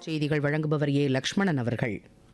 செய்திகள் வழங்குபவர் ஏ லக்ஷ்மணன் அவர்கள்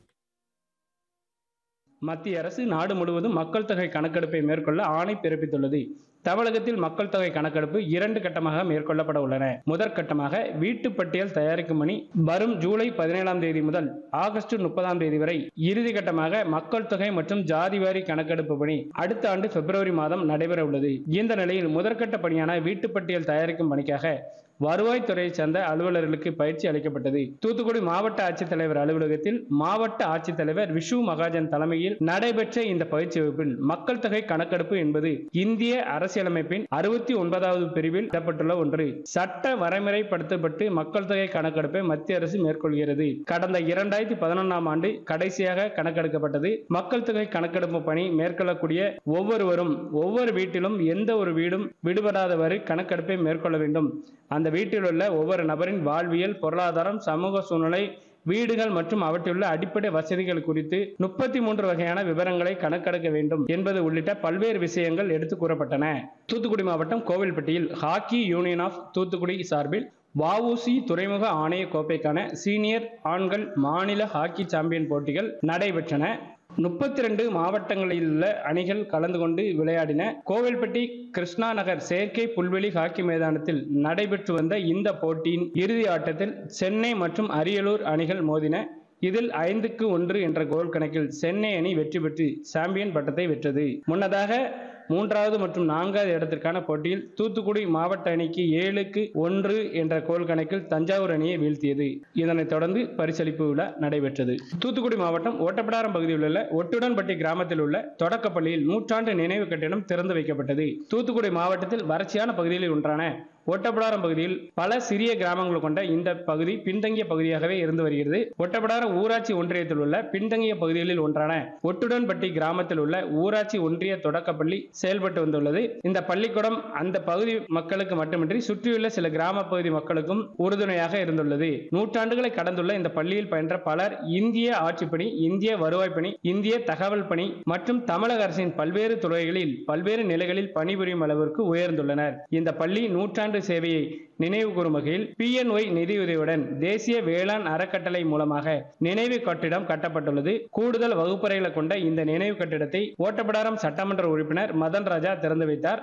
மத்திய அரசு நாடு முழுவதும் மக்கள் தொகை கணக்கெடுப்பை மேற்கொள்ள ஆணை பிறப்பித்துள்ளது தமிழகத்தில் மக்கள் தொகை கணக்கெடுப்பு இரண்டு கட்டமாக மேற்கொள்ளப்பட உள்ளன முதற்கட்டமாக வீட்டு பட்டியல் தயாரிக்கும் பணி வரும் ஜூலை பதினேழாம் தேதி முதல் ஆகஸ்ட் முப்பதாம் தேதி வரை இறுதி கட்டமாக மக்கள் தொகை மற்றும் ஜாதிவாரி கணக்கெடுப்பு பணி அடுத்த ஆண்டு பிப்ரவரி மாதம் நடைபெற உள்ளது இந்த நிலையில் முதற்கட்ட பணியான வீட்டு பட்டியல் தயாரிக்கும் பணிக்காக வருவாய்த்துறையைச் சேர்ந்த அலுவலர்களுக்கு பயிற்சி அளிக்கப்பட்டது தூத்துக்குடி மாவட்ட ஆட்சித்தலைவர் அலுவலகத்தில் மாவட்ட ஆட்சித்தலைவர் விஷு மகாஜன் தலைமையில் நடைபெற்ற இந்த பயிற்சி வகுப்பில் மக்கள் தொகை கணக்கெடுப்பு என்பது இந்திய அரசியலமைப்பின் அறுபத்தி ஒன்பதாவது பிரிவில் இடப்பட்டுள்ள ஒன்று சட்ட வரைமுறைப்படுத்தப்பட்டு மக்கள் தொகை கணக்கெடுப்பை மத்திய அரசு மேற்கொள்கிறது கடந்த இரண்டாயிரத்தி பதினொன்றாம் ஆண்டு கடைசியாக கணக்கெடுக்கப்பட்டது மக்கள் தொகை கணக்கெடுப்பு பணி மேற்கொள்ளக்கூடிய ஒவ்வொருவரும் ஒவ்வொரு வீட்டிலும் எந்த ஒரு வீடும் விடுபடாதவாறு கணக்கெடுப்பை மேற்கொள்ள வேண்டும் அந்த வீட்டில் உள்ள ஒவ்வொரு நபரின் வாழ்வியல் பொருளாதாரம் சமூக சூழ்நிலை வீடுகள் மற்றும் அவற்றிலுள்ள அடிப்படை வசதிகள் குறித்து முப்பத்தி மூன்று வகையான விவரங்களை கணக்கெடுக்க வேண்டும் என்பது உள்ளிட்ட பல்வேறு விஷயங்கள் எடுத்து கூறப்பட்டன தூத்துக்குடி மாவட்டம் கோவில்பட்டியில் ஹாக்கி யூனியன் ஆஃப் தூத்துக்குடி சார்பில் வஉசி துறைமுக ஆணைய கோப்பைக்கான சீனியர் ஆண்கள் மாநில ஹாக்கி சாம்பியன் போட்டிகள் நடைபெற்றன முப்பத்தி ரெண்டு மாவட்டங்களில் உள்ள அணிகள் கலந்து கொண்டு விளையாடின கோவில்பட்டி கிருஷ்ணா நகர் செயற்கை புல்வெளி ஹாக்கி மைதானத்தில் நடைபெற்று வந்த இந்த போட்டியின் இறுதி ஆட்டத்தில் சென்னை மற்றும் அரியலூர் அணிகள் மோதின இதில் ஐந்துக்கு ஒன்று என்ற கோல் கணக்கில் சென்னை அணி வெற்றி பெற்று சாம்பியன் பட்டத்தை வென்றது முன்னதாக மூன்றாவது மற்றும் நான்காவது இடத்திற்கான போட்டியில் தூத்துக்குடி மாவட்ட அணிக்கு ஏழுக்கு ஒன்று என்ற கோல் கணக்கில் தஞ்சாவூர் அணியை வீழ்த்தியது இதனைத் தொடர்ந்து பரிசளிப்பு விழா நடைபெற்றது தூத்துக்குடி மாவட்டம் ஓட்டப்பிடாரம் பகுதியில் உள்ள ஒட்டுடன்பட்டி கிராமத்தில் உள்ள தொடக்கப்பள்ளியில் நூற்றாண்டு நினைவு கட்டிடம் திறந்து வைக்கப்பட்டது தூத்துக்குடி மாவட்டத்தில் வறட்சியான பகுதிகளில் ஒன்றான ஒட்டப்பிடாரம் பகுதியில் பல சிறிய கிராமங்கள் கொண்ட இந்த பகுதி பின்தங்கிய பகுதியாகவே இருந்து வருகிறது ஒட்டப்பிடாரம் ஊராட்சி ஒன்றியத்தில் உள்ள பின்தங்கிய பகுதிகளில் ஒன்றான ஒட்டுடன்பட்டி கிராமத்தில் உள்ள ஊராட்சி ஒன்றிய தொடக்கப்பள்ளி செயல்பட்டு வந்துள்ளது இந்த பள்ளிக்கூடம் அந்த பகுதி மக்களுக்கு மட்டுமின்றி சுற்றியுள்ள சில கிராம பகுதி மக்களுக்கும் உறுதுணையாக இருந்துள்ளது நூற்றாண்டுகளை கடந்துள்ள இந்த பள்ளியில் பயின்ற பலர் இந்திய ஆட்சிப்பணி இந்திய வருவாய் பணி இந்திய தகவல் பணி மற்றும் தமிழக அரசின் பல்வேறு துறைகளில் பல்வேறு நிலைகளில் பணிபுரியும் அளவிற்கு உயர்ந்துள்ளனர் இந்த பள்ளி நூற்றாண்டு சேவையை நினைவு கூறும் வகையில் பிஎன்ஒய் நிதியுதவியுடன் தேசிய வேளாண் அறக்கட்டளை மூலமாக நினைவு கட்டிடம் கட்டப்பட்டுள்ளது கூடுதல் வகுப்பறைகளை கொண்ட இந்த நினைவு கட்டிடத்தை ஓட்டப்பிடாரம் சட்டமன்ற உறுப்பினர் மதன் ராஜா திறந்து வைத்தார்